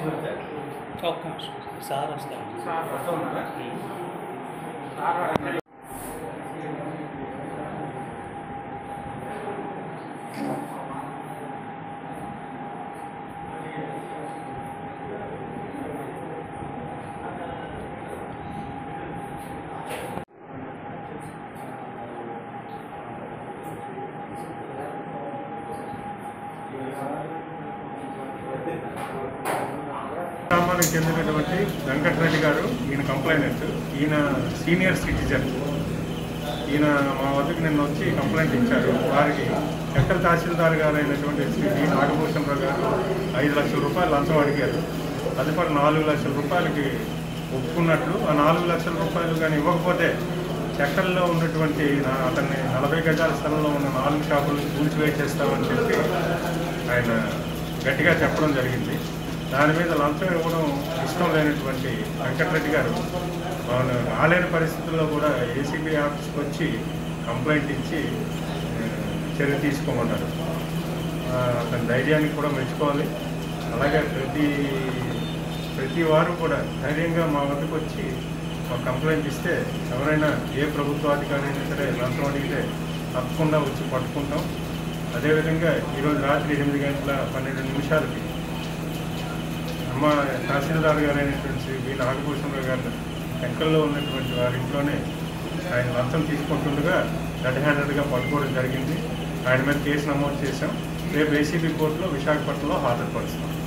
ఒక్క నిమిషం సార్ వస్తారు గ్రామానికి చెందినటువంటి వెంకటరెడ్డి గారు ఈయన కంప్లైనెంట్ ఈయన సీనియర్ సిటిజన్ ఈయన మా వద్దకు నిన్న వచ్చి కంప్లైంట్ ఇచ్చారు వారికి ఎక్కడ తహసీల్దార్ గారు అయినటువంటి శ్రీ డి నాగభూషణరావు గారు ఐదు లక్షల రూపాయలు లంచం అడిగారు అది కూడా నాలుగు లక్షల రూపాయలకి ఒప్పుకున్నట్లు ఆ నాలుగు లక్షల రూపాయలు కానీ ఇవ్వకపోతే చక్కల్లో ఉన్నటువంటి నా అతన్ని నలభై గజాల స్థలంలో ఉన్న నాలుగు షాపులు కూల్చివేసేస్తామని చెప్పి ఆయన గట్టిగా చెప్పడం జరిగింది దాని మీద లంచం ఇవ్వడం ఇష్టం లేనటువంటి వెంకటరెడ్డి గారు వాళ్ళు రాలేని పరిస్థితుల్లో కూడా ఏసీబీ ఆఫీస్కి వచ్చి కంప్లైంట్ ఇచ్చి ఆ, చర్య తీసుకోమన్నారు ఆ, అతని ధైర్యానికి కూడా మెచ్చుకోవాలి అలాగే ప్రతి ప్రతి వారు కూడా ధైర్యంగా మా వద్దకు వచ్చి మా కంప్లైంట్ ఇస్తే ఎవరైనా ఏ ప్రభుత్వాధికారి అయినా సరే లంచం అడిగితే తప్పకుండా వచ్చి పట్టుకుంటాం అదేవిధంగా ఈరోజు రాత్రి ఎనిమిది గంటల పన్నెండు నిమిషాలకి అమ్మ తహసీల్దార్ గారు అయినటువంటి శ్రీ వి నాగభూషణరావు గారు ఎక్కల్లో ఉన్నటువంటి వారి ఇంట్లోనే ఆయన లంచం తీసుకుంటుండగా రెడ్ హ్యాండెడ్గా పట్టుకోవడం జరిగింది ఆయన మీద కేసు నమోదు చేశాం రేపు ఏసీబీ కోర్టులో విశాఖపట్నంలో హాజరుపరుస్తాం